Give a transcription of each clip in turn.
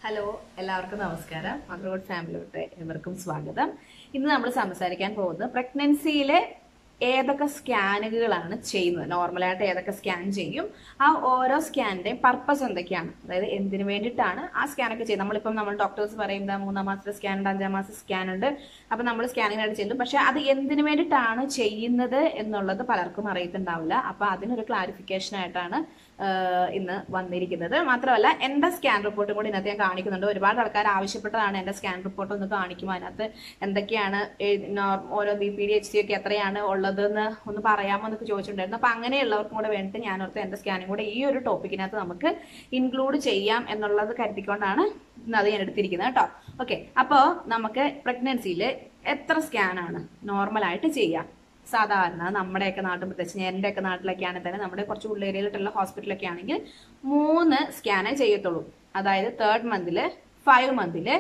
hello എല്ലാവർക്കും നമസ്കാരം മദർവുഡ് ഫാമിലിയോട്ട് എവർക്കും സ്വാഗതം ഇന്ന് നമ്മൾ സംസാരിക്കാൻ പോകുന്നത് പ്രഗ്നൻസിയിലെ ഏതൊക്കെ സ്കാനുകളാണ് ചെയ്യുന്നത് നോർമലായിട്ട് ഏതൊക്കെ സ്കാൻ ചെയ്യും ആ ഓരോ സ്കാനിന്റെയും പർപ്പസ് എന്തൊക്കെയാണ് അതായത് എന്തിനു വേണ്ടിയിട്ടാണ് ആ സ്കാനൊക്കെ ചെയ്യുന്നത് നമ്മളിപ്പം നമ്മൾ ഡോക്ടേഴ്സ് പറയും "ദാ മൂന്നാം മാസത്തെ സ്കാൻ ഉണ്ട് അഞ്ചാം മാസത്തെ സ്കാൻ ഉണ്ട് അപ്പൊ നമ്മൾ സ്കാനിങ്ങിനായിട്ട് ചെല്ലും പക്ഷെ അത് എന്തിനു വേണ്ടിയിട്ടാണ് ചെയ്യുന്നത് എന്നുള്ളത് പലർക്കും അറിയത്തുണ്ടാവില്ല അപ്പൊ അതിനൊരു ക്ലാരിഫിക്കേഷൻ ആയിട്ടാണ് ആഹ് ഇന്ന് വന്നിരിക്കുന്നത് മാത്രമല്ല എന്റെ സ്കാൻ റിപ്പോർട്ടും കൂടി ഇതിനകത്ത് ഞാൻ കാണിക്കുന്നുണ്ട് ഒരുപാട് ആൾക്കാർ ആവശ്യപ്പെട്ടതാണ് എന്റെ സ്കാൻ റിപ്പോർട്ട് ഒന്ന് കാണിക്കുമ്പോൾ അതിനകത്ത് എന്തൊക്കെയാണ് ഏ- നോ- ഓരോ B P D H D ഒക്കെ എത്രയാണ് ഉള്ളതെന്ന് ഒന്ന് പറയാമോ എന്നൊക്കെ ചോദിച്ചിട്ടുണ്ടായിരുന്നു അപ്പൊ അങ്ങനെയുള്ളവർക്കും കൂടെ വേണ്ടിയിട്ട് ഞാൻ ഓർത്ത് എന്റെ സ്കാനും കൂടെ ഈ ഒരു ടോപ്പിക്കിനകത്ത് നമുക്ക് ഇൻക്ലൂഡ് ചെയ്യാം എന്നുള്ളത് കരുതിക്കൊണ്ടാണ് ഇന്ന് അത് ഞാൻ എടുത്തിരിക്കുന്നത് കേട്ടോ ഓക്കെ അപ്പോൾ നമുക്ക് പ്രഗ്നൻസിയിൽ എത്ര സ്കാനാണ് നോർമലായിട്ട് ചെയ്യാം സാധാരണ നമ്മുടെയൊക്കെ നാട്ടിൽ പ്രത്യേകിച്ച് എൻ്റെയൊക്കെ നാട്ടിലൊക്കെ ആണെങ്കിൽ തന്നെ നമ്മുടെ കുറച്ച് ഉള്ളേരിയയിലുള്ള ഹോസ്പിറ്റലൊക്കെ ആണെങ്കിൽ മൂന്ന് സ്കാനേ ചെയ്യത്തുള്ളൂ അതായത് തേർഡ് മന്തില് ഫൈവ് മന്തില്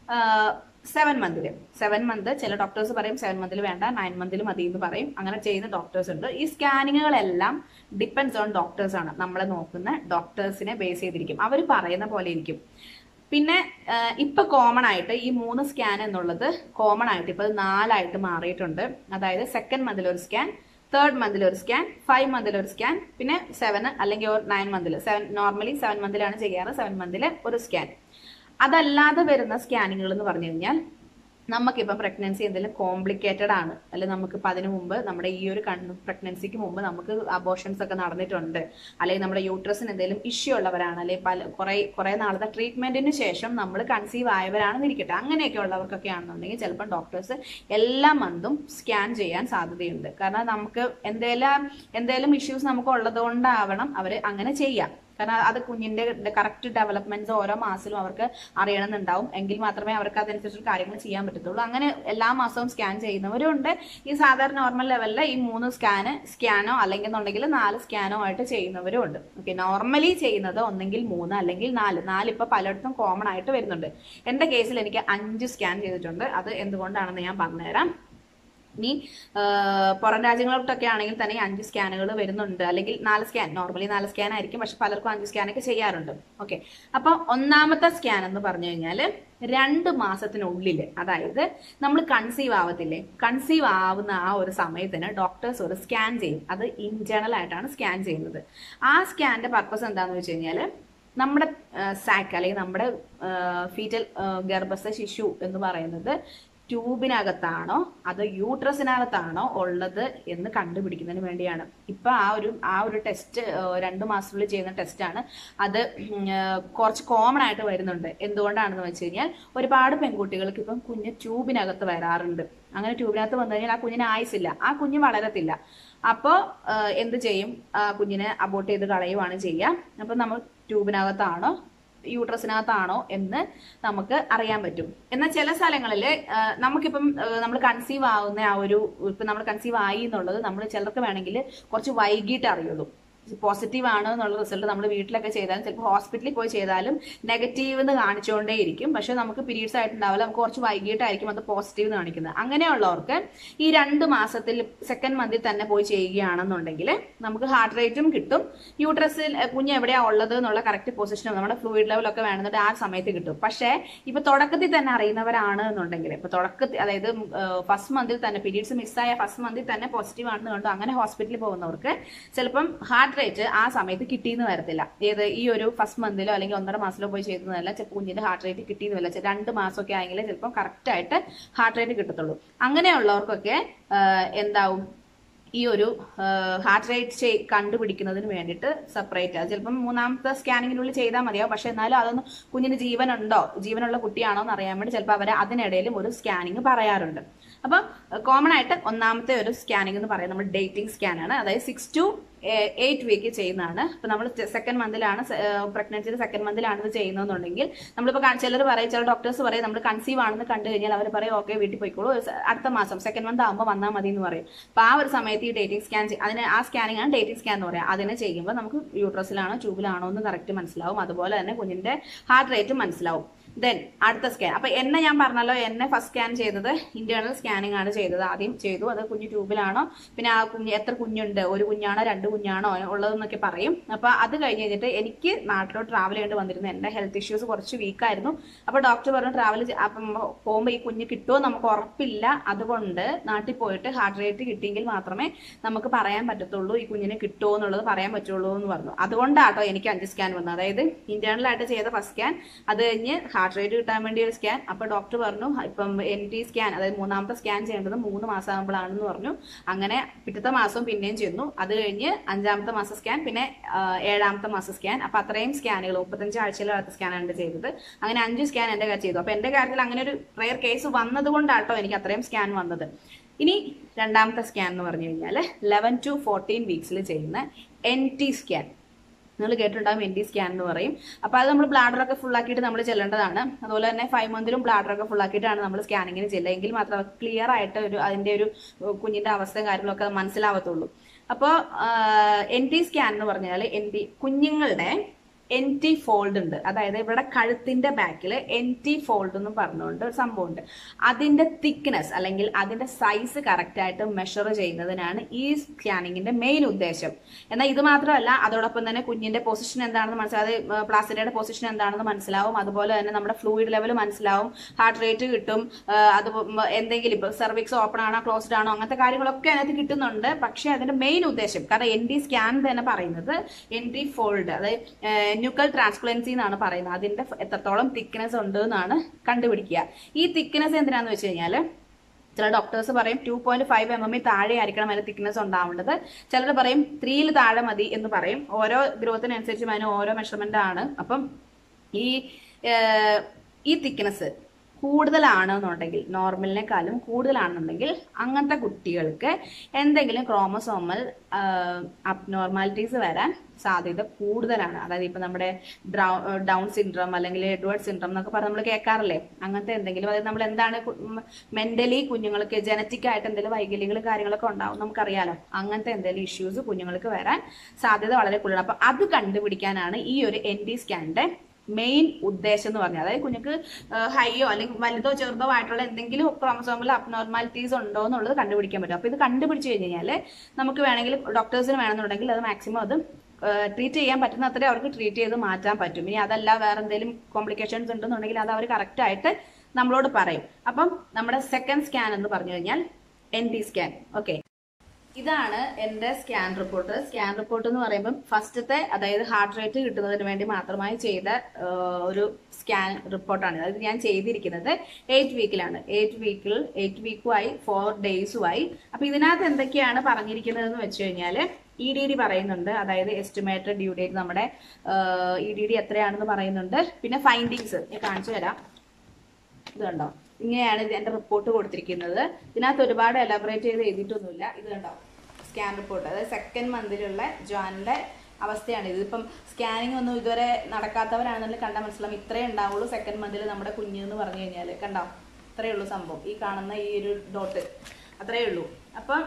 സെവൻ മന്തില് സെവൻ മന്ത് ചില ഡോക്ടേഴ്സ് പറയും സെവൻ മന്തിൽ വേണ്ട നയൻ മന്തിൽ മതി എന്ന് പറയും അങ്ങനെ ചെയ്യുന്ന ഡോക്ടേഴ്സ് ഉണ്ട് ഈ സ്കാനിങ്ങുകളെല്ലാം ഡിപ്പെൻസ് ഓൺ ഡോക്ടേഴ്സ് ആണ് നമ്മളെ നോക്കുന്ന ഡോക്ടേഴ്സിനെ ബേസ് ചെയ്തിരിക്കും അവർ പറയുന്ന പോലെ ഇരിക്കും പിന്നെ ആഹ്, ഇപ്പൊ കോമൺ ആയിട്ട് ഈ മൂന്ന് സ്കാൻ എന്നുള്ളത് കോമൺ ആയിട്ട് ഇപ്പൊ ഇത് നാലായിട്ട് മാറിയിട്ടുണ്ട് അതായത് സെക്കൻഡ് മന്തിൽ ഒരു സ്കാൻ തേർഡ് മന്തിൽ ഒരു സ്കാൻ ഫൈവ് മന്തിൽ ഒരു സ്കാൻ പിന്നെ സെവൻ അല്ലെങ്കിൽ ഒരു നയൻ മന്തിൽ സെവൻ നോർമലി സെവൻ മന്തിലാണ് ചെയ്യാറ് സെവൻ മന്തിൽ ഒരു സ്കാൻ അതല്ലാതെ വരുന്ന സ്കാനിങ്ങുകൾ എന്ന് പറഞ്ഞു കഴിഞ്ഞാൽ നമുക്കിപ്പം പ്രഗ്നൻസി എന്തെങ്കിലും കോംപ്ലിക്കേറ്റഡ് ആണ് അല്ലെങ്കിൽ നമുക്കിപ്പോൾ അതിന് മുമ്പ് നമ്മുടെ ഈ ഒരു കൺ പ്രഗ്നൻസിക്ക് മുമ്പ് നമുക്ക് അബോഷൻസ് ഒക്കെ നടന്നിട്ടുണ്ട് അല്ലെങ്കിൽ നമ്മുടെ യൂട്രസിന് എന്തെങ്കിലും ഇഷ്യൂ ഉള്ളവരാണ് അല്ലെങ്കിൽ പല കുറെ കുറെ നാളത്തെ ട്രീറ്റ്മെന്റിന് ശേഷം നമ്മൾ കൺസീവ് ആയവരാണെന്ന് ഇരിക്കട്ടെ അങ്ങനെയൊക്കെ ഉള്ളവർക്കൊക്കെ ആണെന്നുണ്ടെങ്കിൽ ചിലപ്പം ഡോക്ടേഴ്സ് എല്ലാ മന്തും സ്കാൻ ചെയ്യാൻ സാധ്യതയുണ്ട് കാരണം നമുക്ക് എന്തേലും എന്തേലും ഇഷ്യൂസ് നമുക്ക് ഉള്ളത് കൊണ്ടാവണം അവർ അങ്ങനെ ചെയ്യാം കാരണം അത് കുഞ്ഞിന്റെ കറക്റ്റ് ഡെവലപ്മെന്റ്സ് ഓരോ മാസത്തിലും അവർക്ക് അറിയണമെന്നുണ്ടാവും എങ്കിൽ മാത്രമേ അവർക്ക് അതനുസരിച്ച് കാര്യങ്ങൾ ചെയ്യാൻ പറ്റത്തുള്ളൂ അങ്ങനെ എല്ലാ മാസവും സ്കാൻ ചെയ്യുന്നവരും ഉണ്ട് ഈ സാധാരണ നോർമൽ ലെവലിൽ ഈ മൂന്ന് സ്കാന് സ്കാനോ അല്ലെങ്കിൽ എന്നുണ്ടെങ്കിൽ നാല് സ്കാനോ ആയിട്ട് ചെയ്യുന്നവരും ഉണ്ട് ഓക്കെ നോർമലി ചെയ്യുന്നത് ഒന്നെങ്കിൽ മൂന്ന് അല്ലെങ്കിൽ നാല് നാല് ഇപ്പൊ പലയിടത്തും കോമൺ ആയിട്ട് വരുന്നുണ്ട് എന്റെ കേസിൽ എനിക്ക് അഞ്ച് സ്കാൻ ചെയ്തിട്ടുണ്ട് അത് എന്തുകൊണ്ടാണെന്ന് ഞാൻ പറഞ്ഞുതരാം ഇനി ആഹ്, പുറം രാജ്യങ്ങളിലോട്ടൊക്കെ ആണെങ്കിൽ തന്നെ ഈ അഞ്ച് സ്കാനുകൾ വരുന്നുണ്ട് അല്ലെങ്കിൽ നാല് സ്കാൻ നോർമലി നാല് സ്കാൻ ആയിരിക്കും പക്ഷെ പലർക്കും അഞ്ച് സ്കാനൊക്കെ ചെയ്യാറുണ്ട് ഓക്കെ അപ്പൊ ഒന്നാമത്തെ സ്കാൻ എന്ന് പറഞ്ഞു കഴിഞ്ഞാൽ രണ്ട് മാസത്തിനുള്ളിൽ അതായത് നമ്മൾ കൺസീവ് ആവത്തില്ലേ കൺസീവ് ആവുന്ന ആ ഒരു സമയത്തിന് ഡോക്ടേഴ്സ് ഒരു സ്കാൻ ചെയ്യും അത് ഇന്റേണൽ ആയിട്ടാണ് സ്കാൻ ചെയ്യുന്നത് ആ സ്കാനിന്റെ പർപ്പസ് എന്താണെന്ന് വെച്ച് കഴിഞ്ഞാൽ നമ്മുടെ സാക്ക് അല്ലെങ്കിൽ നമ്മുടെ ഫീറ്റൽ ഗർഭസ്ഥ ശിശു എന്ന് പറയുന്നത് ട്യൂബിനകത്താണോ അത് യൂട്രസിനകത്താണോ ഉള്ളത് എന്ന് കണ്ടുപിടിക്കുന്നതിന് വേണ്ടിയാണ് ഇപ്പൊ ആ ഒരു ആ ഒരു ടെസ്റ്റ് രണ്ട് മാസത്തിനുള്ളിൽ ചെയ്യുന്ന ടെസ്റ്റാണ് അത് ഉം, ആ, കുറച്ച് കോമൺ ആയിട്ട് വരുന്നുണ്ട് എന്തുകൊണ്ടാണെന്ന് വെച്ച് കഴിഞ്ഞാൽ ഒരുപാട് പെൺകുട്ടികൾക്ക് ഇപ്പം കുഞ്ഞ് ട്യൂബിനകത്ത് വരാറുണ്ട് അങ്ങനെ ട്യൂബിനകത്ത് വന്നു കഴിഞ്ഞാൽ ആ കുഞ്ഞിന് ആയുസില്ല ആ കുഞ്ഞ് വളരത്തില്ല അപ്പോൾ എന്ത് ചെയ്യും ആ കുഞ്ഞിനെ അബോട്ട് ചെയ്ത് കളയുവാണ് ചെയ്യുക അപ്പം നമ്മൾ ട്യൂബിനകത്താണോ യൂട്രസിനകത്താണോ എന്ന് നമുക്ക് അറിയാൻ പറ്റും എന്നാൽ ചില സ്ഥലങ്ങളിൽ നമുക്കിപ്പം നമ്മൾ കൺസീവ് ആവുന്ന ആ ഒരു ഇപ്പം നമ്മൾ കൺസീവ് ആയി എന്നുള്ളത് നമ്മൾ ചിലർക്ക് വേണമെങ്കിൽ കുറച്ച് വൈകിട്ട് അറിയുള്ളൂ പോസിറ്റീവ് ആണ് എന്നുള്ള റിസൾട്ട് നമ്മൾ വീട്ടിലൊക്കെ ചെയ്താലും ചിലപ്പോൾ ഹോസ്പിറ്റലിൽ പോയി ചെയ്താലും നെഗറ്റീവ് എന്ന് കാണിച്ചുകൊണ്ടേ ഇരിക്കും പക്ഷെ നമുക്ക് പീരീഡ്സ് ആയിട്ടുണ്ടാവില്ല നമുക്ക് കുറച്ച് വൈകിട്ടായിരിക്കും അത് പോസിറ്റീവ് എന്ന് കാണിക്കുന്നത് അങ്ങനെയുള്ളവർക്ക് ഈ രണ്ട് മാസത്തിൽ സെക്കൻഡ് മന്തിൽ തന്നെ പോയി ചെയ്യുകയാണെന്നുണ്ടെങ്കിൽ നമുക്ക് ഹാർട്ട് റേറ്റും കിട്ടും യൂട്രസിൽ ഏഹ്, കുഞ്ഞ് എവിടെയാ ഉള്ളത് എന്നുള്ള കറക്റ്റ് പൊസിഷനും നമ്മുടെ ഫ്ലൂയിഡ് ലെവലൊക്കെ വേണമെന്നുണ്ട് ആ സമയത്ത് കിട്ടും പക്ഷേ ഇപ്പൊ തുടക്കത്തിൽ തന്നെ അറിയുന്നവരാണ് എന്നുണ്ടെങ്കിൽ ഇപ്പൊ തുടക്കത്തിൽ അതായത് ഫസ്റ്റ് മന്തിൽ തന്നെ പീരീഡ്സ് മിസ്സായ ഫസ്റ്റ് മന്തിൽ തന്നെ പോസിറ്റീവ് ആണെന്ന് കണ്ടു അങ്ങനെ ഹോസ്പിറ്റലിൽ പോകുന്നവർക്ക് ചിലപ്പം ഹാർട്ട് റേറ്റ് ആ സമയത്ത് കിട്ടിയെന്ന് വരത്തില്ല ഏത് ഈ ഒരു ഫസ്റ്റ് മന്തിലോ അല്ലെങ്കിൽ ഒന്നര മാസത്തിലോ പോയി ചെയ്തതല്ല ചിലപ്പോൾ കുഞ്ഞിന്റെ ഹാർട്ട് റേറ്റ് കിട്ടിയെന്ന് വരില്ല ചെ- രണ്ട് മാസമൊക്കെ ആയെങ്കിൽ ചിലപ്പം കറക്റ്റ് ആയിട്ട് ഹാർട്ട് റേറ്റ് കിട്ടത്തുള്ളൂ അങ്ങനെയുള്ളവർക്കൊക്കെ ആ, എന്താവും ഈ ഒരു ഹാർട്ട് റേറ്റ് കണ്ടുപിടിക്കുന്നതിന് വേണ്ടിയിട്ട് സെപ്പറേറ്റ് അത് ചിലപ്പം മൂന്നാമത്തെ സ്കാനിങ്ങിനുള്ളിൽ ചെയ്താൽ മതിയാവും പക്ഷെ എന്നാലും അതൊന്ന് കുഞ്ഞിന് ജീവനുണ്ടോ ജീവനുള്ള കുട്ടിയാണോ എന്ന് അറിയാൻ വേണ്ടി ചിലപ്പോൾ അവർ അതിനിടയിലും ഒരു സ്കാനിങ് പറയാറുണ്ട് അപ്പം കോമൺ ആയിട്ട് ഒന്നാമത്തെ ഒരു സ്കാനിങ് എന്ന് പറയുന്നത് നമ്മൾ ഡേറ്റിംഗ് സ്കാൻ ആണ് അതായത് സിക്സ് ടു എയ്റ്റ് വീക്ക് ചെയ്യുന്നതാണ് ഇപ്പൊ നമ്മൾ സെക്കൻഡ് മന്തിലാണ് പ്രഗ്നൻസിയുടെ സെക്കൻഡ് മന്തിലാണ് ഇത് ചെയ്യുന്നതെന്നുണ്ടെങ്കിൽ നമ്മളിപ്പോൾ ചിലർ പറയും ചില ഡോക്ടേഴ്സ് പറയും നമ്മൾ കൺസീവ് ആണെന്ന് കണ്ടു കഴിഞ്ഞാൽ അവർ പറയും ഓക്കെ വീട്ടിൽ പോയിക്കോളൂ സ- അടുത്ത മാസം സെക്കൻഡ് മന്ത് ആകുമ്പോൾ വന്നാൽ മതി എന്ന് പറയും അപ്പൊ ആ ഒരു സമയത്ത് ഈ ഡേറ്റിംഗ് സ്കാൻ അതിന് ആ സ്കാനിങ് ആണ് ഡേറ്റിംഗ് സ്കാൻ എന്ന് പറയാം അതിനെ ചെയ്യുമ്പോൾ നമുക്ക് യൂട്രസിലാണോ ട്യൂബിലാണോ എന്ന് കറക്റ്റ് മനസ്സിലാവും അതുപോലെ തന്നെ കുഞ്ഞിന്റെ ഹാർട്ട് റേറ്റ് മനസ്സിലാവും ദെൻ അടുത്ത സ്കാൻ അപ്പൊ എന്നെ ഞാൻ പറഞ്ഞല്ലോ എന്നെ ഫസ്റ്റ് സ്കാൻ ചെയ്തത് ഇന്റേണൽ സ്കാനിങ് ആണ് ചെയ്തത് ആദ്യം ചെയ്തു അത് കുഞ്ഞു ട്യൂബിലാണോ പിന്നെ ആ കുഞ്ഞ് എത്ര കുഞ്ഞുണ്ട് ഒരു കുഞ്ഞാണോ രണ്ട് കുഞ്ഞാണോ ഉള്ളതെന്നൊക്കെ പറയും അപ്പൊ അത് കഴിഞ്ഞ് കഴിഞ്ഞിട്ട് എനിക്ക് നാട്ടിലോട്ട് ട്രാവൽ ചെയ്യേണ്ടി വന്നിരുന്നു എന്റെ ഹെൽത്ത് ഇഷ്യൂസ് കുറച്ച് വീക്കായിരുന്നു അപ്പൊ ഡോക്ടർ പറഞ്ഞു ട്രാവൽ അപ്പം പോകുമ്പോൾ ഈ കുഞ്ഞ് കിട്ടുമോ നമുക്ക് ഉറപ്പില്ല അതുകൊണ്ട് നാട്ടിൽ പോയിട്ട് ഹാർട്ട് റേറ്റ് കിട്ടിയെങ്കിൽ മാത്രമേ നമുക്ക് പറയാൻ പറ്റത്തുള്ളൂ ഈ കുഞ്ഞിന് കിട്ടുമോ എന്നുള്ളത് പറയാൻ പറ്റുള്ളൂ എന്ന് പറഞ്ഞു അതുകൊണ്ടാട്ടോ എനിക്ക് അഞ്ച് സ്കാൻ വന്നത് അതായത് ഇന്റേണൽ ആയിട്ട് ചെയ്ത ഫസ്റ്റ് സ്കാൻ അത് കഴിഞ്ഞ് ഹാർട്ട് റേറ്റ് കിട്ടാൻ വേണ്ടി ഒരു സ്കാൻ അപ്പൊ ഡോക്ടർ പറഞ്ഞു ഇപ്പം എൻ ടി സ്കാൻ അതായത് മൂന്നാമത്തെ സ്കാൻ ചെയ്യേണ്ടത് മൂന്ന് മാസം ആകുമ്പോഴാണെന്ന് പറഞ്ഞു അങ്ങനെ പിറ്റത്തെ മാസവും പിന്നെയും ചെന്നു അത് കഴിഞ്ഞ് അഞ്ചാമത്തെ മാസം സ്കാൻ പിന്നെ ആ, ഏഴാമത്തെ മാസം സ്കാൻ അപ്പൊ അത്രയും സ്കാനുകൾ മുപ്പത്തഞ്ച് ആഴ്ചയിലകത്ത് സ്കാനാണ് ചെയ്തത് അങ്ങനെ അഞ്ച് സ്കാൻ എന്റെ കാര്യം ചെയ്തു അപ്പൊ എന്റെ കാര്യത്തിൽ അങ്ങനെ ഒരു റയർ കേസ് വന്നത് കൊണ്ടാട്ടോ എനിക്ക് അത്രയും സ്കാൻ വന്നത് ഇനി രണ്ടാമത്തെ സ്കാൻ എന്ന് പറഞ്ഞു കഴിഞ്ഞാൽ ലെവൻ ടു ഫോർട്ടീൻ വീക്സിൽ ചെയ്യുന്ന എൻ ടി സ്കാൻ നിങ്ങൾ കേട്ടിട്ടുണ്ടാകും എൻ ടി സ്കാൻ എന്ന് പറയും അപ്പോൾ അത് നമ്മൾ ബ്ലാഡറൊക്കെ ഫുൾ ആക്കിയിട്ട് നമ്മൾ ചെല്ലേണ്ടതാണ് അതുപോലെ തന്നെ ഫൈവ് മന്തിലും ബ്ലാഡറൊക്കെ ഫുൾ ആക്കിയിട്ടാണ് നമ്മൾ സ്കാനിങ്ങിന് ചെല്ലുക എങ്കിൽ മാത്രമേ ക്ലിയർ ആയിട്ട് ഒരു അതിന്റെ ഒരു ഏഹ്, കുഞ്ഞിന്റെ അവസ്ഥയും കാര്യങ്ങളൊക്കെ മനസ്സിലാവത്തുള്ളൂ അപ്പോൾ എൻ ടി സ്കാൻ എന്ന് പറഞ്ഞാൽ എൻ ടി കുഞ്ഞുങ്ങളുടെ എൻ ടി ഫോൾഡ് ഉണ്ട് അതായത് ഇവിടെ കഴുത്തിന്റെ ബാക്കിൽ എൻ ടി ഫോൾഡ് എന്ന് പറഞ്ഞുകൊണ്ട് ഒരു സംഭവമുണ്ട് അതിന്റെ തിക്നെസ് അല്ലെങ്കിൽ അതിന്റെ സൈസ് കറക്റ്റ് ആയിട്ട് മെഷർ ചെയ്യുന്നതിനാണ് ഈ സ്കാനിങ്ങിന്റെ മെയിൻ ഉദ്ദേശം എന്നാൽ ഇത് മാത്രമല്ല അതോടൊപ്പം തന്നെ കുഞ്ഞിന്റെ പൊസിഷൻ എന്താണെന്ന് മനസ്സിലാവും പ്ലാസ്റ്റിയുടെ പൊസിഷൻ എന്താണെന്ന് മനസ്സിലാവും അതുപോലെ തന്നെ നമ്മുടെ ഫ്ലൂയിഡ് ലെവൽ മനസ്സിലാവും ഹാർട്ട് റേറ്റ് കിട്ടും ആ, അത് എന്തെങ്കിലും ഇപ്പൊ സെർവിക്സ് ഓപ്പൺ ആണോ ക്ലോസ്ഡ് ആണോ അങ്ങനത്തെ കാര്യങ്ങളൊക്കെ അതിനകത്ത് കിട്ടുന്നുണ്ട് പക്ഷേ അതിന്റെ മെയിൻ ഉദ്ദേശം കാരണം എൻ ഡി സ്കാൻ തന്നെ പറയുന്നത് എൻ ഡി ഫോൾഡ് അതായത് ന്യൂക്കൽ ട്രാൻസ്പ്ലൻസി എന്നാണ് പറയുന്നത് അതിന്റെ എത്രത്തോളം തിക്നെസ് ഉണ്ട് എന്നാണ് കണ്ടുപിടിക്കുക ഈ തിക്നെസ് എന്തിനാന്ന് വെച്ച് കഴിഞ്ഞാല് ചില ഡോക്ടേഴ്സ് പറയും two point five M M താഴെ ആയിരിക്കണം അതിന്റെ തിക്നെസ് ഉണ്ടാവേണ്ടത് ചിലർ പറയും ത്രീയിൽ താഴെ മതി എന്ന് പറയും ഓരോ ഗ്രൂത്തിനനുസരിച്ചും അതിന് ഓരോ മെഷർമെന്റ് ആണ് അപ്പം ഈ ഏഹ്, ഈ തിക്നെസ് കൂടുതലാണെന്നുണ്ടെങ്കിൽ നോർമലിനെക്കാളും കൂടുതലാണെന്നുണ്ടെങ്കിൽ അങ്ങനത്തെ കുട്ടികൾക്ക് എന്തെങ്കിലും ക്രോമസോമൽ അബ്നോർമാലിറ്റീസ് വരാൻ സാധ്യത കൂടുതലാണ് അതായത് ഇപ്പൊ നമ്മുടെ ഡൗൺ സിൻഡ്രോം അല്ലെങ്കിൽ എഡ്വേർഡ് സിൻഡ്രോം എന്നൊക്കെ പറഞ്ഞ് നമ്മൾ കേൾക്കാറില്ലേ അങ്ങനത്തെ എന്തെങ്കിലും അതായത് നമ്മൾ എന്താണ് മെന്റലി കുഞ്ഞുങ്ങൾക്ക് ജനറ്റിക് ആയിട്ട് എന്തെങ്കിലും വൈകല്യങ്ങൾ കാര്യങ്ങളൊക്കെ ഉണ്ടാവും നമുക്കറിയാലോ അങ്ങനത്തെ എന്തെങ്കിലും ഇഷ്യൂസ് കുഞ്ഞുങ്ങൾക്ക് വരാൻ സാധ്യത വളരെ കൂടുതലാണ് അപ്പൊ അത് കണ്ടുപിടിക്കാനാണ് ഈ ഒരു എൻ ഡി സ്കാനിന്റെ മെയിൻ ഉദ്ദേശം എന്ന് പറഞ്ഞാൽ അതായത് കുഞ്ഞുങ്ങൾക്ക് ഹൈയോ അല്ലെങ്കിൽ വലുതോ ചെറുതോ ആയിട്ടുള്ള എന്തെങ്കിലും ക്രോമസോമിൽ അബ്നോർമാലിറ്റീസ് ഉണ്ടോ എന്നുള്ളത് കണ്ടുപിടിക്കാൻ പറ്റും അപ്പൊ ഇത് കണ്ടുപിടിച്ച് കഴിഞ്ഞ് കഴിഞ്ഞാൽ നമുക്ക് വേണമെങ്കിൽ ഡോക്ടേഴ്സിന് വേണമെന്നുണ്ടെങ്കിൽ അത് മാക്സിമം അത് ട്രീറ്റ് ചെയ്യാൻ പറ്റുന്ന അത്രയും അവർക്ക് ട്രീറ്റ് ചെയ്ത് മാറ്റാൻ പറ്റും ഇനി അതല്ല വേറെ എന്തെങ്കിലും കോംപ്ലിക്കേഷൻസ് ഉണ്ടെന്നുണ്ടെങ്കിൽ അത് അവർ കറക്റ്റ് ആയിട്ട് നമ്മളോട് പറയും അപ്പം നമ്മുടെ സെക്കൻഡ് സ്കാൻ എന്ന് പറഞ്ഞു കഴിഞ്ഞാൽ എൻ ടി സ്കാൻ ഓക്കെ ഇതാണ് എന്റെ സ്കാൻ റിപ്പോർട്ട് സ്കാൻ റിപ്പോർട്ട് എന്ന് പറയുമ്പോൾ ഫസ്റ്റത്തെ അതായത് ഹാർട്ട് റേറ്റ് കിട്ടുന്നതിന് വേണ്ടി മാത്രമായി ചെയ്ത ആ, ഒരു സ്കാൻ റിപ്പോർട്ടാണ് അതായത് ഞാൻ ചെയ്തിരിക്കുന്നത് എയ്റ്റ് വീക്കിലാണ് എയ്റ്റ് വീക്കിൽ എയ്റ്റ് വീക്കുമായി ഫോർ ഡേയ്സുമായി അപ്പൊ ഇതിനകത്ത് എന്തൊക്കെയാണ് പറഞ്ഞിരിക്കുന്നതെന്ന് വെച്ച് കഴിഞ്ഞാൽ ഇ ഡി ഡി പറയുന്നുണ്ട് അതായത് എസ്റ്റിമേറ്റഡ് ഡ്യൂ ഡേറ്റ് നമ്മുടെ ഇ ഡി ഡി എത്രയാണെന്ന് പറയുന്നുണ്ട് പിന്നെ ഫൈൻഡിങ്സ് ഞാൻ കാണിച്ചു തരാം ഇത് കണ്ടോ ഇങ്ങനെയാണ് ഇത് എന്റെ റിപ്പോർട്ട് കൊടുത്തിരിക്കുന്നത് ഇതിനകത്ത് ഒരുപാട് എലാബറേറ്റ് ചെയ്ത് എഴുതിയിട്ടൊന്നുമില്ല ഇത് കണ്ടോ സ്കാൻ റിപ്പോർട്ട് അതായത് സെക്കൻഡ് മന്തിലുള്ള ജോനിന്റെ അവസ്ഥയാണ് ഇതിപ്പം സ്കാനിങ് ഒന്നും ഇതുവരെ നടക്കാത്തവരാണെന്നുണ്ടെങ്കിൽ കണ്ടാൽ മനസ്സിലാവും ഇത്രേ ഉണ്ടാവുള്ളൂ സെക്കൻഡ് മന്തിൽ നമ്മുടെ കുഞ്ഞ് എന്ന് പറഞ്ഞു കഴിഞ്ഞാൽ കണ്ടോ ഇത്രയേ ഉള്ളൂ സംഭവം ഈ കാണുന്ന ഈ ഒരു ഡോട്ട് അത്രയേ ഉള്ളൂ അപ്പം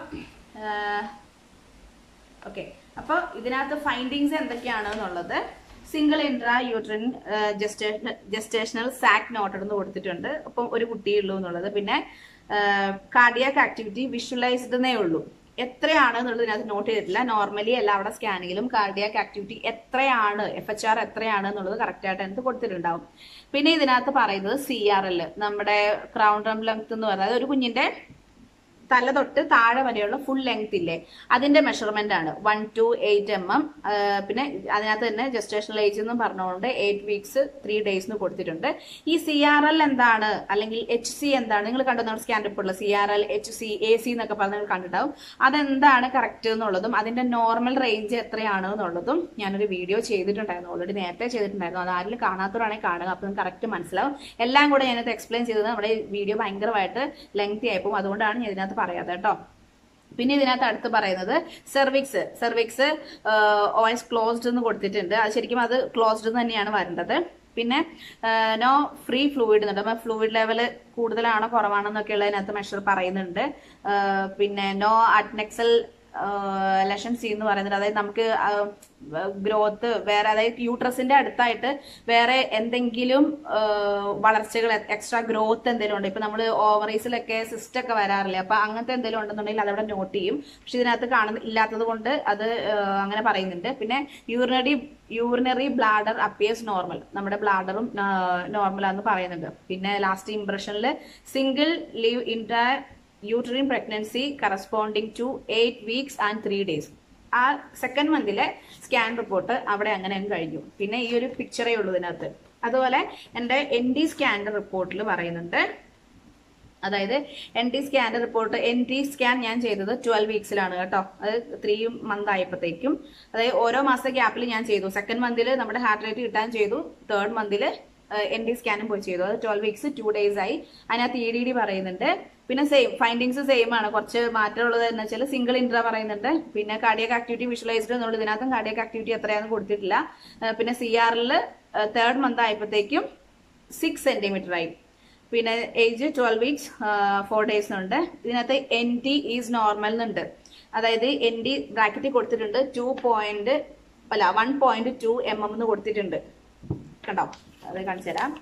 ഓക്കെ അപ്പോൾ ഇതിനകത്ത് ഫൈൻഡിങ്സ് എന്തൊക്കെയാണ് എന്നുള്ളത് single intra uterine gestational sac noted എന്ന് കൊടുത്തിട്ടുണ്ട് അപ്പം ഒരു കുട്ടിയുള്ളൂ എന്നുള്ളത് പിന്നെ കാർഡിയാക് ആക്ടിവിറ്റി വിഷ്വലൈസ്ഡ് എന്നേ ഉള്ളൂ എത്രയാണ് എന്നുള്ളത് ഇതിനകത്ത് നോട്ട് ചെയ്തിട്ടില്ല നോർമലി എല്ലാവരുടെ സ്കാനിങ്ങിലും കാർഡിയാക് ആക്ടിവിറ്റി എത്രയാണ് എഫ് എച്ച് ആർ എത്രയാണ് എന്നുള്ളത് കറക്റ്റ് ആയിട്ട് അതിനകത്ത് കൊടുത്തിട്ടുണ്ടാവും പിന്നെ ഇതിനകത്ത് പറയുന്നത് സി ആർ എൽ നമ്മുടെ ക്രൗൺ റം ലെങ്ത് എന്ന് പറയുന്നത് ഒരു കുഞ്ഞിന്റെ തല തൊട്ട് താഴെ വരെയുള്ള ഫുൾ ലെങ്ത് ഇല്ലേ അതിന്റെ മെഷർമെന്റ് ആണ് one two eight M M പിന്നെ അതിനകത്ത് തന്നെ ജസ്റ്റേഷണൽ ഏജ് എന്നും പറഞ്ഞുകൊണ്ട് എയ്റ്റ് വീക്സ് ത്രീ ഡേയ്സ് എന്ന് കൊടുത്തിട്ടുണ്ട് ഈ സി ആർ എൽ എന്താണ് അല്ലെങ്കിൽ എച്ച് സി എന്താണ് നിങ്ങൾ കണ്ടു നമ്മുടെ സ്കാൻ റിപ്പോർട്ടിൽ C R L H C A C എന്നൊക്കെ പറഞ്ഞ് നിങ്ങൾ കണ്ടിട്ടുണ്ടാവും അതെന്താണ് കറക്റ്റ് എന്നുള്ളതും അതിന്റെ നോർമൽ റേഞ്ച് എത്രയാണ് എന്നുള്ളതും ഞാനൊരു വീഡിയോ ചെയ്തിട്ടുണ്ടായിരുന്നു ഓൾറെഡി നേരത്തെ ചെയ്തിട്ടുണ്ടായിരുന്നു അത് ആരെങ്കിലും കാണാത്തവരാണെങ്കിൽ കാണുക അപ്പം നിങ്ങൾക്ക് കറക്റ്റ് മനസ്സിലാവും എല്ലാം കൂടെ ഞാനത് എക്സ്പ്ലെയിൻ ചെയ്തത് നമ്മുടെ വീഡിയോ ഭയങ്കരമായിട്ട് ലെങ്തി ആയിപ്പോവും അതുകൊണ്ടാണ് ഞാൻ ഇതിനകത്ത് പറയാതെ കേട്ടോ പിന്നെ ഇതിനകത്ത് അടുത്ത് പറയുന്നത് സെർവിക്സ് സെർവിക്സ് ഓയസ് ക്ലോസ്ഡ് എന്ന് കൊടുത്തിട്ടുണ്ട് അത് ശരിക്കും അത് ക്ലോസ്ഡ് തന്നെയാണ് വരേണ്ടത് പിന്നെ നോ ഫ്രീ ഫ്ലൂയിഡ് എന്നുണ്ട് അപ്പം ഫ്ലൂയിഡ് ലെവൽ കൂടുതലാണോ കുറവാണോ എന്നൊക്കെ ഉള്ളതിനകത്ത് മെഷർ പറയുന്നുണ്ട് ആ, പിന്നെ നോ അഡ്നെക്സൽ ലെഷൻ സി എന്ന് പറയുന്നത് അതായത് നമുക്ക് ഗ്രോത്ത് വേറെ അതായത് യൂട്രസിന്റെ അടുത്തായിട്ട് വേറെ എന്തെങ്കിലും ആ, വളർച്ചകൾ എക്സ്ട്രാ ഗ്രോത്ത് എന്തെങ്കിലും ഉണ്ട് ഇപ്പൊ നമ്മൾ ഓവറീസിലൊക്കെ സിസ്റ്റ് ഒക്കെ വരാറില്ലേ അപ്പൊ അങ്ങനത്തെ എന്തെങ്കിലും ഉണ്ടെന്നുണ്ടെങ്കിൽ അതവിടെ നോട്ട് ചെയ്യും പക്ഷെ ഇതിനകത്ത് കാണുന്ന ഇല്ലാത്തത് കൊണ്ട് അത് ആ, അങ്ങനെ പറയുന്നുണ്ട് പിന്നെ urinary urinary bladder appears normal നമ്മുടെ ബ്ലാഡറും നോർമൽ ആണെന്ന് പറയുന്നുണ്ട് പിന്നെ ലാസ്റ്റ് ഇംപ്രഷനിൽ single live intra uterine pregnancy corresponding to eight weeks and three days ആ സെക്കൻഡ് മന്തിലെ സ്കാൻ റിപ്പോർട്ട് അവിടെ അങ്ങനെ അങ്ങ് കഴിഞ്ഞു പിന്നെ ഈ ഒരു പിക്ചറേ ഉള്ളൂ ഇതിനകത്ത് അതുപോലെ എൻ്റെ എൻ ഡി സ്കാൻ്റെ റിപ്പോർട്ടിൽ പറയുന്നുണ്ട് അതായത് എൻ ടി സ്കാൻ്റെ റിപ്പോർട്ട് എൻ ടി സ്കാൻ ഞാൻ ചെയ്തത് ട്വൽവ് വീക്സിലാണ് കേട്ടോ അത് ത്രീ മന്ത് ആയപ്പോഴത്തേക്കും അതായത് ഓരോ മാസത്തെ ഗ്യാപ്പിൽ ഞാൻ ചെയ്തു സെക്കൻഡ് മന്തിൽ നമ്മുടെ ഹാർട്ട് റേറ്റ് കിട്ടാൻ ചെയ്തു തേർഡ് മന്തിൽ എൻ ടി സ്കാനും പോയി ചെയ്തു അത് ട്വൽവ് വീക്സ് ടു ഡേയ്സ് ആയി അതിനകത്ത് ഇ ഡി ഡി പറയുന്നുണ്ട് പിന്നെ സെയിം ഫൈൻഡിങ്സ് സെയിം ആണ് കുറച്ച് മാറ്റമുള്ളത് എന്ന് വെച്ചാൽ സിംഗിൾ ഇൻട്ര പറയുന്നുണ്ട് പിന്നെ കാർഡിയക് ആക്ടിവിറ്റി വിഷ്വലൈസ്ഡ് എന്നുള്ളത് ഇതിനകത്തും കാർഡിയക് ആക്ടിവിറ്റി എത്രയാണെന്ന് കൊടുത്തിട്ടില്ല ഏഹ് പിന്നെ സി ആറിൽ തേർഡ് മന്ത് ആയപ്പോഴത്തേക്കും സിക്സ് സെന്റിമീറ്റർ ആയി പിന്നെ age twelve weeks four days ഉണ്ട് ഇതിനകത്ത് എൻ ടി ഈസ് നോർമൽ എന്നുണ്ട് അതായത് എൻ ടി ബ്രാക്കറ്റിൽ കൊടുത്തിട്ടുണ്ട് ടു പോയിന്റ് അല്ല one point two M M എന്ന് കൊടുത്തിട്ടുണ്ട് കണ്ടോ അത് കാണിച്ചു തരാം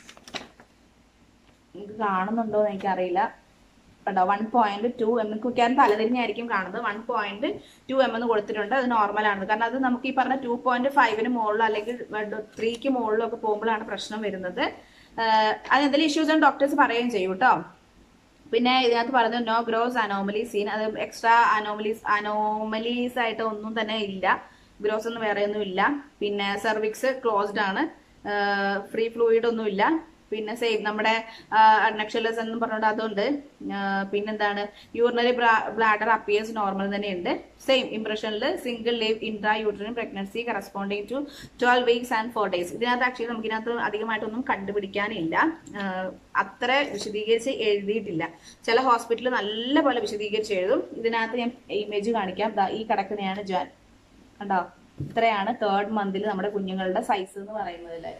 നിങ്ങൾക്ക് കാണുന്നുണ്ടോ എന്ന് എനിക്കറിയില്ല കണ്ടോ വൺ പോയിന്റ് ടു എം മിക്കവാറും തലതിരിഞ്ഞായിരിക്കും കാണുന്നത് വൺ പോയിന്റ് ടു എം എന്ന് കൊടുത്തിട്ടുണ്ട് അത് നോർമൽ ആണ് കാരണം അത് നമുക്ക് ഈ പറഞ്ഞ ടു പോയിന്റ് ഫൈവിന് മുകളിലോ അല്ലെങ്കിൽ ത്രീക്ക് മുകളിലോ ഒക്കെ പോകുമ്പോഴാണ് പ്രശ്നം വരുന്നത് ആഹ് അത് എന്തെങ്കിലും ഇഷ്യൂസ് ആണ് ഡോക്ടേഴ്സ് പറയുകയും ചെയ്യും കേട്ടോ പിന്നെ ഇതിനകത്ത് പറയുന്നത് നോ ഗ്രോസ് അനോമലി സീൻ അത് എക്സ്ട്രാ അനോമലീസ് അനോമലീസ് ആയിട്ട് ഒന്നും തന്നെ ഇല്ല ഗ്രോസ് ഒന്നും വേറെ ഒന്നും ഇല്ല പിന്നെ സെർവിക്സ് ക്ലോസ്ഡ് ആണ് ഫ്രീ ഫ്ലൂയിഡ് ഒന്നും ഇല്ല പിന്നെ സെയിം നമ്മുടെ അഡ്നക്ഷലസ് എന്ന് പറഞ്ഞുകൊണ്ട് അതുണ്ട് ആഹ് പിന്നെന്താണ് യൂറിനറി ബ്ലാഡർ അപ്പിയേഴ്സ് നോർമൽ തന്നെയുണ്ട് സെയിം ഇംപ്രഷനിൽ single live intra uterine pregnancy corresponding to twelve weeks and four days ഇതിനകത്ത് ആക്ച്വലി നമുക്ക് ഇതിനകത്ത് അധികമായിട്ടൊന്നും കണ്ടുപിടിക്കാനില്ല ആഹ് അത്ര വിശദീകരിച്ച് എഴുതിയിട്ടില്ല ചില ഹോസ്പിറ്റലിൽ നല്ല പോലെ വിശദീകരിച്ച് എഴുതും ഇതിനകത്ത് ഞാൻ ഇമേജ് കാണിക്കാം ദാ ഈ കിടക്കുന്നതാണ് ജാൻ കണ്ടോ ഇത്രയാണ് തേർഡ് മന്തിൽ നമ്മുടെ കുഞ്ഞുങ്ങളുടെ സൈസ് എന്ന് പറയുന്നത്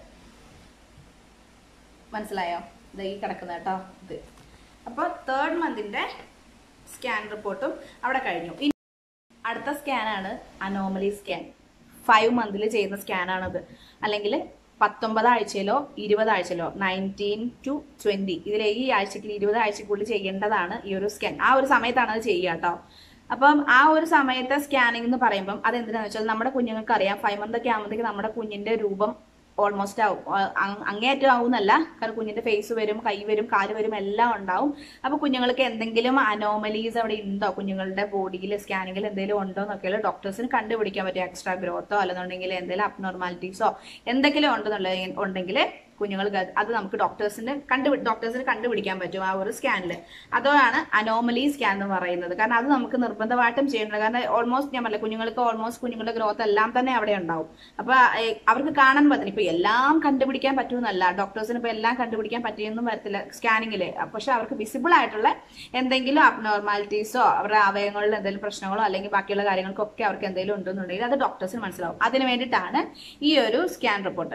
മനസ്സിലായോ ഇത് ഈ കിടക്കുന്ന കേട്ടോ ഇത് അപ്പോൾ തേർഡ് മന്തിന്റെ സ്കാൻ റിപ്പോർട്ടും അവിടെ കഴിഞ്ഞു ഇനി അടുത്ത സ്കാനാണ് അനോമലി സ്കാൻ ഫൈവ് മന്തിൽ ചെയ്യുന്ന സ്കാനാണത് അല്ലെങ്കിൽ പത്തൊമ്പത് ആഴ്ചയിലോ ഇരുപത് ആഴ്ചയിലോ നയൻറ്റീൻ ടു ട്വന്റി ഇതിൽ ഈ ആഴ്ചക്ക് ഇരുപത് ആഴ്ചക്കുള്ളിൽ ചെയ്യേണ്ടതാണ് ഈ ഒരു സ്കാൻ ആ ഒരു സമയത്താണ് അത് ചെയ്യുക കേട്ടോ അപ്പം ആ ഒരു സമയത്തെ സ്കാനിങ് എന്ന് പറയുമ്പം അത് എന്തിനാന്ന് വെച്ചാൽ നമ്മുടെ കുഞ്ഞുങ്ങൾക്ക് അറിയാം ഫൈവ് മന്ത് ഒക്കെ ആകുമ്പോഴത്തേക്ക് നമ്മുടെ കുഞ്ഞിന്റെ രൂപം ഓൾമോസ്റ്റ് ആവും ആ, അങ്- അങ്ങേയറ്റം ആവുന്നല്ല കാരണം കുഞ്ഞിന്റെ ഫേസ് വരും കൈ വരും കാല് വരും എല്ലാം ഉണ്ടാവും അപ്പൊ കുഞ്ഞുങ്ങൾക്ക് എന്തെങ്കിലും അനോമലീസ് അവിടെ ഉണ്ടോ കുഞ്ഞുങ്ങളുടെ ബോഡിയിൽ സ്കാനിങ്ങിൽ എന്തെങ്കിലും ഉണ്ടോ എന്നൊക്കെയുള്ള ഡോക്ടേഴ്സിന് കണ്ടുപിടിക്കാൻ പറ്റും എക്സ്ട്രാ ഗ്രോത്തോ അല്ലെന്നുണ്ടെങ്കിൽ എന്തെങ്കിലും അബ്നോർമാലിറ്റീസോ എന്തെങ്കിലും ഉണ്ടെന്നുള്ള ഉണ്ടെങ്കിൽ കുഞ്ഞുങ്ങൾക്ക് അത് അത് നമുക്ക് ഡോക്ടേഴ്സിന് കണ്ടു ഡോക്ടേഴ്സിന് കണ്ടുപിടിക്കാൻ പറ്റും ആ ഒരു സ്കാനിൽ അതാണ് അനോമലി സ്കാൻ എന്ന് പറയുന്നത് കാരണം അത് നമുക്ക് നിർബന്ധമായിട്ടും ചെയ്യേണ്ടത് കാരണം ഓൾമോസ്റ്റ് ഞാൻ പറഞ്ഞില്ല കുഞ്ഞുങ്ങൾക്ക് ഓൾമോസ്റ്റ് കുഞ്ഞുങ്ങളുടെ ഗ്രോത്ത് എല്ലാം തന്നെ അവിടെ ഉണ്ടാവും അപ്പൊ ഏഹ്, അവർക്ക് കാണാൻ പറ്റില്ല ഇപ്പൊ എല്ലാം കണ്ടുപിടിക്കാൻ പറ്റുമെന്നല്ല ഡോക്ടേഴ്സിന് ഇപ്പൊ എല്ലാം കണ്ടുപിടിക്കാൻ പറ്റിയെന്നും വരത്തില്ല സ്കാനിങ്ങില് പക്ഷെ അവർക്ക് വിസിബിൾ ആയിട്ടുള്ള എന്തെങ്കിലും അബ്നോർമാലിറ്റീസോ അവരുടെ അവയവങ്ങളിൽ എന്തെങ്കിലും പ്രശ്നങ്ങളോ അല്ലെങ്കിൽ ബാക്കിയുള്ള കാര്യങ്ങൾക്കൊക്കെ അവർക്ക് എന്തെങ്കിലും ഉണ്ടെന്നുണ്ടെങ്കിൽ അത് ഡോക്ടേഴ്സിന് മനസ്സിലാവും അതിന് വേണ്ടിയിട്ടാണ് ഈ ഒരു സ്കാൻ റിപ്പോർട്ട്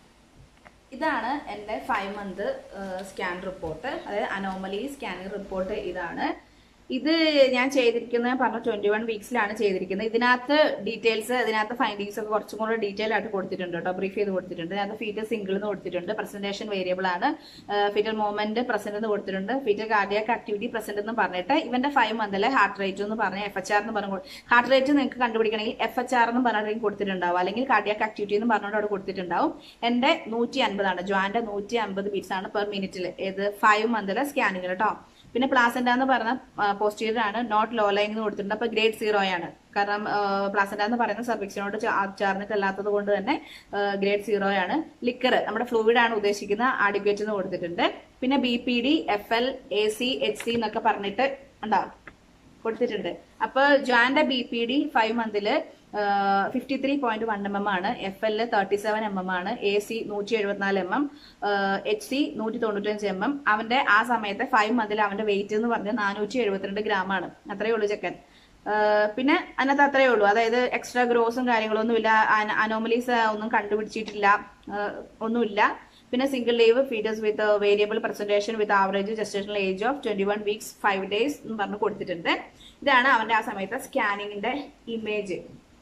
ഇതാണ് എൻ്റെ ഫൈവ് മന്ത് സ്കാൻ റിപ്പോർട്ട് അതായത് അനോമലി സ്കാനിങ് റിപ്പോർട്ട് ഇതാണ് ഇത് ഞാൻ ചെയ്തിരിക്കുന്നത് പറഞ്ഞ ട്വന്റി വൺ വീക്സിലാണ് ചെയ്തിരിക്കുന്നത് ഇതിനകത്ത് ഡീറ്റെയിൽസ് ഇതിനകത്ത് ഫൈൻഡിങ്സ് ഒക്കെ കുറച്ചും കൂടെ ഡീറ്റെയിൽ ആയിട്ട് കൊടുത്തിട്ടുണ്ട് കേട്ടോ ബ്രീഫ് ചെയ്ത് കൊടുത്തിട്ടുണ്ട് ഇതിനകത്ത് ഫീറ്റൽ സിംഗിൾ എന്ന് കൊടുത്തിട്ടുണ്ട് പ്രസന്റേഷൻ വേരിയബിൾ ആണ് ഫീറ്റൽ മൂവ്മെന്റ് പ്രസന്റ് എന്ന് കൊടുത്തിട്ടുണ്ട് ഫീറ്റൽ കാർഡിയാക് ആക്ടിവിറ്റി പ്രസന്റ് എന്ന് പറഞ്ഞിട്ട് ഇവന്റെ ഫൈവ് മന്തിലെ ഹാർട്ട് റേറ്റ് എന്ന് പറഞ്ഞ എഫ് എച്ച് ആർ എന്ന് പറഞ്ഞു ഹാർട്ട് റേറ്റ് നിങ്ങൾക്ക് കണ്ടുപിടിക്കണമെങ്കിൽ എഫ് എച്ച് ആർ എന്ന് പറഞ്ഞിട്ട് കൊടുത്തിട്ടുണ്ടാവും അല്ലെങ്കിൽ കാർഡിയാക് ആക്ടിവിറ്റി എന്ന് പറഞ്ഞിട്ട് അവിടെ കൊടുത്തിട്ടുണ്ടാവും എന്റെ നൂറ്റി അൻപതാണ് ജോയിന്റെ നൂറ്റി അൻപത് ബീറ്റ്സ് ആണ് പെർ മിനിറ്റിൽ ഏത് ഫൈവ് മന്തിലെ സ്കാനിങ് കേട്ടോ പിന്നെ പ്ലാസന്റ എന്ന് പറഞ്ഞ പോസ്റ്റീരിയർ ആണ് നോട്ട് ലോ ലൈൻ എന്ന് കൊടുത്തിട്ടുണ്ട് അപ്പൊ ഗ്രേഡ് സീറോ ആണ് കാരണം പ്ലാസന്റ എന്ന് പറയുന്ന സർവിക്സിനോട് ചേർന്നിട്ടല്ലാത്തത് കൊണ്ട് തന്നെ ഗ്രേഡ് സീറോ ആണ് ലിക്കർ നമ്മുടെ ഫ്ലൂയിഡ് ആണ് ഉദ്ദേശിക്കുന്ന ആഡിക്വേറ്റ് എന്ന് കൊടുത്തിട്ടുണ്ട് പിന്നെ B P D F L A C H C എന്നൊക്കെ പറഞ്ഞിട്ട് ഉണ്ടാ കൊടുത്തിട്ടുണ്ട് അപ്പൊ ജോയിന്റെ ബി പി ഡി ഫൈവ് മന്തില് fifty three point one M M ആണ് F L thirty seven M M ആണ് എ സി നൂറ്റി എഴുപത്തിനാല് എം എം എച്ച് സി നൂറ്റി തൊണ്ണൂറ്റഞ്ച് എം എം അവന്റെ ആ സമയത്തെ ഫൈവ് മന്തിൽ അവന്റെ വെയിറ്റ് എന്ന് പറഞ്ഞാൽ നാനൂറ്റി എഴുപത്തിരണ്ട് ഗ്രാം ആണ് അത്രയേ ഉള്ളൂ ചെക്കൻ ആഹ് പിന്നെ അതിനകത്ത് അത്രയേ ഉള്ളൂ അതായത് എക്സ്ട്രാ ഗ്രോസും കാര്യങ്ങളൊന്നും ഇല്ല അനോമലീസ് ഒന്നും കണ്ടുപിടിച്ചിട്ടില്ല ആഹ് ഒന്നുമില്ല പിന്നെ single live fetus with variable presentation with average gestational age of twenty one weeks five days എന്ന് പറഞ്ഞ് കൊടുത്തിട്ടുണ്ട് ഇതാണ് അവന്റെ ആ സമയത്തെ സ്കാനിങ്ങിന്റെ ഇമേജ്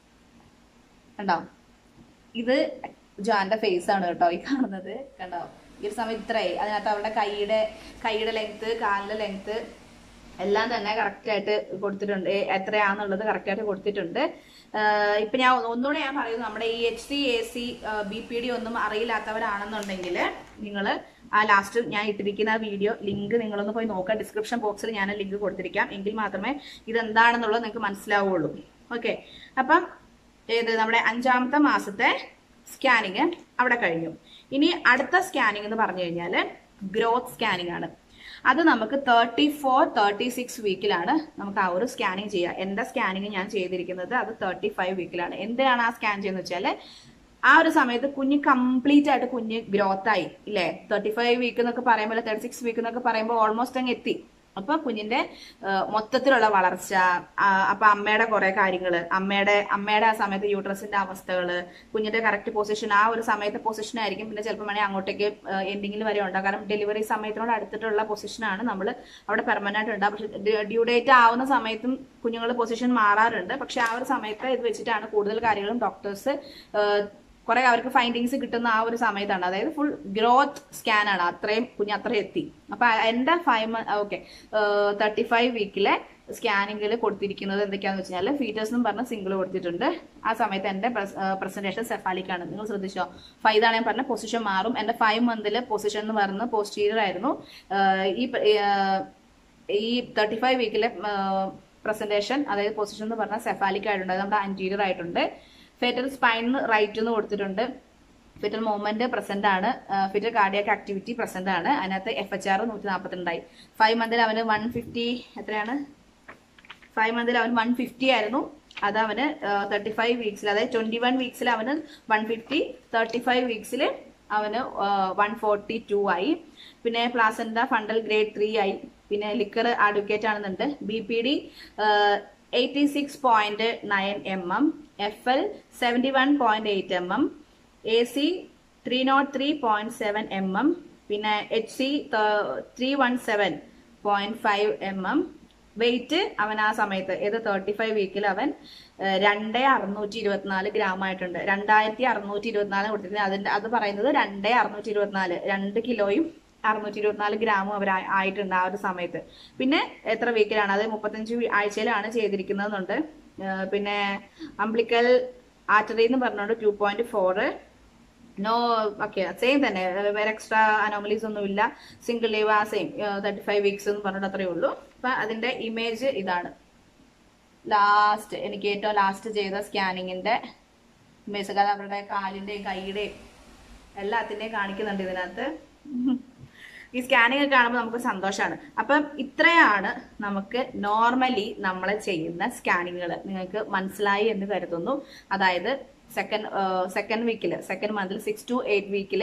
കണ്ടോ ഇത് ജോന്റെ ഫേസ് ആണ് കേട്ടോ ഈ കാണുന്നത് കണ്ടോ ഈ ഒരു സമയം ഇത്രയായി അതിനകത്ത് അവളുടെ കൈയുടെ കൈയുടെ ലെങ്ത് കാലിന്റെ ലെങ്ത് എല്ലാം തന്നെ കറക്റ്റ് ആയിട്ട് കൊടുത്തിട്ടുണ്ട് ഏ- എത്രയാന്നുള്ളത് കറക്റ്റ് ആയിട്ട് കൊടുത്തിട്ടുണ്ട് ആഹ് ഇപ്പൊ ഞാൻ ഒന്ന് ഒന്നുകൂടെ ഞാൻ പറയുന്നു നമ്മുടെ ഈ H C A C B P D ഒന്നും അറിയില്ലാത്തവരാണെന്നുണ്ടെങ്കിൽ നിങ്ങൾ ആ ലാസ്റ്റ് ഞാൻ ഇട്ടിരിക്കുന്ന ആ വീഡിയോ ലിങ്ക് നിങ്ങളൊന്ന് പോയി നോക്കാം ഡിസ്ക്രിപ്ഷൻ ബോക്സിൽ ഞാൻ ലിങ്ക് കൊടുത്തിരിക്കാം എങ്കിൽ മാത്രമേ ഇതെന്താണെന്നുള്ളത് നിങ്ങൾക്ക് മനസ്സിലാവുള്ളൂ ഓക്കെ അപ്പം ഏത് നമ്മുടെ അഞ്ചാമത്തെ മാസത്തെ സ്കാനിങ് അവിടെ കഴിഞ്ഞു ഇനി അടുത്ത സ്കാനിങ് എന്ന് പറഞ്ഞു കഴിഞ്ഞാൽ ഗ്രോത്ത് സ്കാനിങ് ആണ് അത് നമുക്ക് തേർട്ടി ഫോർ തേർട്ടി സിക്സ് വീക്കിലാണ് നമുക്ക് ആ ഒരു സ്കാനിങ് ചെയ്യുക എന്റെ സ്കാനിങ് ഞാൻ ചെയ്തിരിക്കുന്നത് അത് തേർട്ടി ഫൈവ് വീക്കിലാണ് എന്തിനാണ് ആ സ്കാൻ ചെയ്യുന്നത് വെച്ചാൽ ആ ഒരു സമയത്ത് കുഞ്ഞ് കംപ്ലീറ്റ് ആയിട്ട് കുഞ്ഞ് ഗ്രോത്ത് ആയി ഇല്ലേ തേർട്ടി ഫൈവ് വീക്ക് എന്നൊക്കെ പറയുമ്പോൾ തേർട്ടി സിക്സ് വീക്ക് എന്നൊക്കെ പറയുമ്പോൾ ഓൾമോസ്റ്റ് അങ്ങ് എത്തി അപ്പൊ കുഞ്ഞിന്റെ ആ, മൊത്തത്തിലുള്ള വളർച്ച ആ, അപ്പൊ അമ്മയുടെ കുറെ കാര്യങ്ങള് അമ്മയുടെ അമ്മയുടെ ആ സമയത്ത് യൂട്രസിന്റെ അവസ്ഥകള് കുഞ്ഞിന്റെ കറക്റ്റ് പൊസിഷൻ ആ ഒരു സമയത്തെ പൊസിഷൻ ആയിരിക്കും പിന്നെ ചിലപ്പോൾ വേണമെങ്കിൽ അങ്ങോട്ടേക്ക് എൻഡിങ്ങിൽ വരെ ഉണ്ടാകും കാരണം ഡെലിവറി സമയത്തിനോട് അടുത്തിട്ടുള്ള പൊസിഷനാണ് നമ്മൾ അവിടെ പെർമനന്റ് ഉണ്ടാകും പക്ഷെ ഡ്യൂ ഡേറ്റ് ആവുന്ന സമയത്തും കുഞ്ഞുങ്ങൾ പൊസിഷൻ മാറാറുണ്ട് പക്ഷെ ആ ഒരു സമയത്ത് ഇത് വെച്ചിട്ടാണ് കൂടുതൽ കാര്യങ്ങളും ഡോക്ടേഴ്സ് കുറെ അവർക്ക് ഫൈൻഡിങ്സ് കിട്ടുന്ന ആ ഒരു സമയത്താണ് അതായത് ഫുൾ ഗ്രോത്ത് സ്കാൻ ആണ് അത്രയും കുഞ്ഞ് അത്രയും എത്തി അപ്പൊ എന്റെ ഫൈവ് ഓക്കെ തേർട്ടി ഫൈവ് വീക്കിലെ സ്കാനിങ്ങിൽ കൊടുത്തിരിക്കുന്നത് എന്തൊക്കെയാന്ന് വെച്ചാൽ ഫീറ്റേഴ്സ് എന്നും പറഞ്ഞ സിംഗിൾ കൊടുത്തിട്ടുണ്ട് ആ സമയത്ത് എന്റെ പ്രസന്റേഷൻ സെഫാലിക് ആണ് നിങ്ങൾ ശ്രദ്ധിച്ചോ ഫൈവ് ആണ് ഞാൻ പറഞ്ഞ പൊസിഷൻ മാറും എന്റെ ഫൈവ് മന്തിൽ പൊസിഷൻ എന്ന് പറയുന്നത് പോസ്റ്റീരിയർ ആയിരുന്നു ആഹ് ഈ പ- ആഹ് ഈ തേർട്ടി ഫൈവ് വീക്കിലെ പ്രസന്റേഷൻ അതായത് പൊസിഷൻ എന്ന് പറഞ്ഞാൽ സെഫാലിക് ആയിട്ടുണ്ട് അത് നമ്മുടെ അൻറ്റീരിയർ ആയിട്ടുണ്ട് ഫെറ്റൽ സ്പൈൻ റൈറ്റ് എന്ന് കൊടുത്തിട്ടുണ്ട് ഫിറ്റൽ മൂവ്മെന്റ് പ്രസന്റ് ആണ് ഫിറ്റൽ കാർഡിയാക് ആക്ടിവിറ്റി പ്രസന്റ് ആണ് അതിനകത്ത് എഫ് എച്ച് ആർ നൂറ്റി നാൽപ്പത്തിരണ്ടായി ഫൈവ് മന്തിൽ അവന് വൺ ഫിഫ്റ്റി എത്രയാണ് ഫൈവ് മന്തിൽ അവൻ വൺ ഫിഫ്റ്റി ആയിരുന്നു അത് അവന് തേർട്ടി ഫൈവ് വീക്സിൽ അതായത് ട്വന്റി വൺ വീക്സിൽ അവന് വൺ ഫിഫ്റ്റി തേർട്ടി ഫൈവ് വീക്സിൽ അവന് വൺ ഫോർട്ടി ടു ആയി പിന്നെ പ്ലാസന്റ ഫണ്ടൽ ഗ്രേഡ് ത്രീ ആയി പിന്നെ ലിക്കർ അഡ്വക്കേറ്റ് ആണെന്നുണ്ട് B P D eighty six point nine M M F L seventy one point eight M M A C three naught three point seven M M പിന്നെ H C three one seven point five M M weight അവൻ ആ സമയത്ത് ഏത് thirty five വീക്കിൽ അവൻ ഏഹ്, രണ്ട് അറുന്നൂറ്റി ഇരുപത്തിനാല് ഗ്രാം ആയിട്ടുണ്ട് രണ്ടായിരത്തി അറുന്നൂറ്റി ഇരുപത്തിനാല് കൊടുത്തിട്ടുണ്ട് അതിന്റെ അത് പറയുന്നത് രണ്ട് അറുന്നൂറ്റി ഇരുപത്തിനാല് രണ്ട് കിലോയും അറുന്നൂറ്റി ഇരുപത്തിനാല് ഗ്രാമും അവർ ആയിട്ടുണ്ട് ആ ഒരു സമയത്ത് പിന്നെ എത്ര വീക്കിലാണ് അത് മുപ്പത്തഞ്ച് വീ- ആഴ്ചയിലാണ് ചെയ്തിരിക്കുന്നതെന്നുണ്ട് ഏഹ്, പിന്നെ അംബ്ലിക്കൽ ആർട്ടറി എന്ന് പറഞ്ഞുകൊണ്ട് two point four no okay same തന്നെ വേറെ എക്സ്ട്രാ അനോമലീസ് ഒന്നുമില്ല സിംഗിൾ ലീവ് ആ സെയിം തേർട്ടി ഫൈവ് വീക്സ് എന്ന് പറഞ്ഞിട്ട് അത്രയേ ഉള്ളൂ അപ്പൊ അതിന്റെ ഇമേജ് ഇതാണ് ലാസ്റ്റ് എനിക്ക് ഏറ്റവും ലാസ്റ്റ് ചെയ്ത സ്കാനിങ്ങിന്റെ ഇമേജ് അത് അവരുടെ കാലിന്റെയും കൈയുടെയും എല്ലാത്തിന്റെയും കാണിക്കുന്നുണ്ട് ഇതിനകത്ത് ഈ സ്കാനിങ് ഒക്കെ കാണുമ്പോൾ നമുക്ക് സന്തോഷമാണ് അപ്പം ഇത്രയാണ് നമുക്ക് നോർമലി നമ്മൾ ചെയ്യുന്ന സ്കാനിങ്ങുകൾ നിങ്ങൾക്ക് മനസ്സിലായി എന്ന് കരുതുന്നു അതായത് സെക്കൻഡ് സെക്കൻഡ് വീക്കിൽ സെക്കൻഡ് മന്തിൽ സിക്സ് ടു എയ്റ്റ് വീക്കിൽ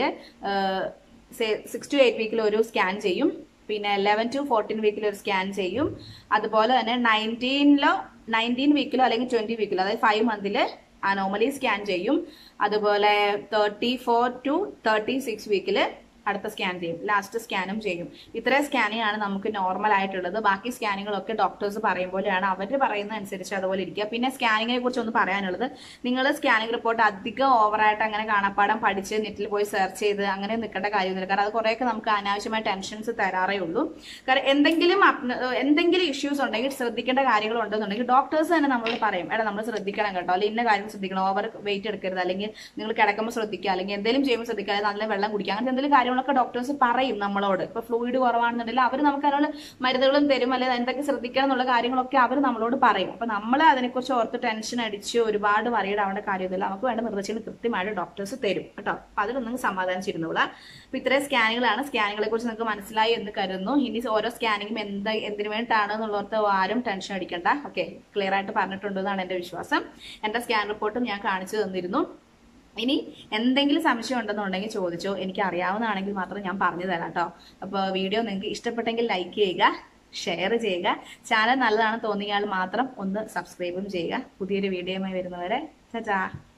സിക്സ് ടു എയ്റ്റ് വീക്കിൽ ഒരു സ്കാൻ ചെയ്യും പിന്നെ ലെവൻ ടു ഫോർട്ടീൻ വീക്കിൽ ഒരു സ്കാൻ ചെയ്യും അതുപോലെ തന്നെ നയൻറ്റീനിലോ നയൻറ്റീൻ വീക്കിലോ അല്ലെങ്കിൽ ട്വന്റി വീക്കിലോ അതായത് ഫൈവ് മന്തിൽ അനോമലി സ്കാൻ ചെയ്യും അതുപോലെ thirty four to thirty six വീക്കിൽ അടുത്ത സ്കാൻ ചെയ്യും ലാസ്റ്റ് സ്കാനും ചെയ്യും ഇത്രയും സ്കാനിങ് ആണ് നമുക്ക് നോർമൽ ആയിട്ടുള്ളത് ബാക്കി സ്കാനിങ്ങുകളൊക്കെ ഡോക്ടേഴ്സ് പറയും പോലെയാണ് അവർ പറയുന്ന അനുസരിച്ച് അതുപോലെ ഇരിക്കുക പിന്നെ സ്കാനിങ്ങിനെ കുറിച്ച് ഒന്ന് പറയാനുള്ളത് നിങ്ങൾ സ്കാനിങ് റിപ്പോർട്ട് അധികം ഓവറായിട്ട് അങ്ങനെ കാണാപ്പാടം പഠിച്ച് നെറ്റിൽ പോയി സെർച്ച് ചെയ്ത് അങ്ങനെ നിൽക്കേണ്ട കാര്യമൊന്നുമില്ല കാരണം അത് കുറേയൊക്കെ നമുക്ക് അനാവശ്യമായ ടെൻഷൻസ് തരാറേ ഉള്ളൂ കാരണം എന്തെങ്കിലും അപ്ന- എന്തെങ്കിലും ഇഷ്യൂസ് ഉണ്ടെങ്കിൽ ശ്രദ്ധിക്കേണ്ട കാര്യങ്ങൾ ഉണ്ടെന്നുണ്ടെങ്കിൽ ഡോക്ടേഴ്സ് തന്നെ നമ്മളോട് പറയും എടാ നമ്മൾ ശ്രദ്ധിക്കണം കേട്ടോ അല്ലെങ്കിൽ ഇന്ന കാര്യം ശ്രദ്ധിക്കണം ഓവർ വെയിറ്റ് എടുക്കരുത് അല്ലെങ്കിൽ നിങ്ങൾ കിടക്കുമ്പോൾ ശ്രദ്ധിക്കുക അല്ലെങ്കിൽ എന്തെങ്കിലും ചെയ്യുമ്പോൾ ശ്രദ്ധിക്കുക അല്ലെങ്കിൽ നല്ല വെള്ളം കുടിക്കുക അങ്ങനത്തെ എന്തെങ്കിലും കാര്യങ്ങളൊക്കെ ഡോക്ടേഴ്സ് പറയും നമ്മളോട് ഇപ്പൊ ഫ്ലൂയിഡ് കുറവാണെന്നുണ്ടെങ്കിൽ അവർ നമുക്ക് അതിനുള്ള മരുന്നുകളും തരും അല്ലെങ്കിൽ എന്തൊക്കെ ശ്രദ്ധിക്കണം എന്നുള്ള കാര്യങ്ങളൊക്കെ അവർ നമ്മളോട് പറയും അപ്പൊ നമ്മൾ അതിനെക്കുറിച്ച് ഓർത്ത് ടെൻഷൻ അടിച്ച് ഒരുപാട് വറിയുടെ ആവേണ്ട കാര്യമൊന്നുമില്ല നമുക്ക് വേണ്ട നിർദ്ദേശങ്ങൾ കൃത്യമായിട്ട് ഡോക്ടേഴ്സ് തരും കേട്ടോ അപ്പൊ അതിലൊന്നും സമാധാനിച്ചിരുന്നോളാം അപ്പൊ ഇത്രയും സ്കാനുകളാണ് സ്കാനുകളെ കുറിച്ച് നിങ്ങൾക്ക് മനസ്സിലായി എന്ന് കരുതുന്നു ഇനി ഓരോ സ്കാനിങ്ങും എന്താ എന്തിനു വേണ്ടിയിട്ടാണ് എന്നുള്ളവർക്ക് ആരും ടെൻഷൻ അടിക്കണ്ട ഓക്കെ ക്ലിയർ ആയിട്ട് പറഞ്ഞിട്ടുണ്ടെന്നാണ് എന്റെ വിശ്വാസം എന്റെ സ്കാൻ റിപ്പോർട്ടും ഞാൻ കാണിച്ചു തന്നിരുന്നു ഇനി എന്തെങ്കിലും സംശയം ഉണ്ടെന്നുണ്ടെങ്കിൽ ചോദിച്ചോ എനിക്ക് അറിയാവുന്നതാണെങ്കിൽ മാത്രം ഞാൻ പറഞ്ഞു തരാം കേട്ടോ അപ്പോൾ വീഡിയോ നിങ്ങൾക്ക് ഇഷ്ടപ്പെട്ടെങ്കിൽ ലൈക്ക് ചെയ്യുക ഷെയർ ചെയ്യുക ചാനൽ നല്ലതാണെന്ന് തോന്നിയാൽ മാത്രം ഒന്ന് സബ്സ്ക്രൈബും ചെയ്യുക പുതിയൊരു വീഡിയോയുമായി വരുന്നവരെ ചാ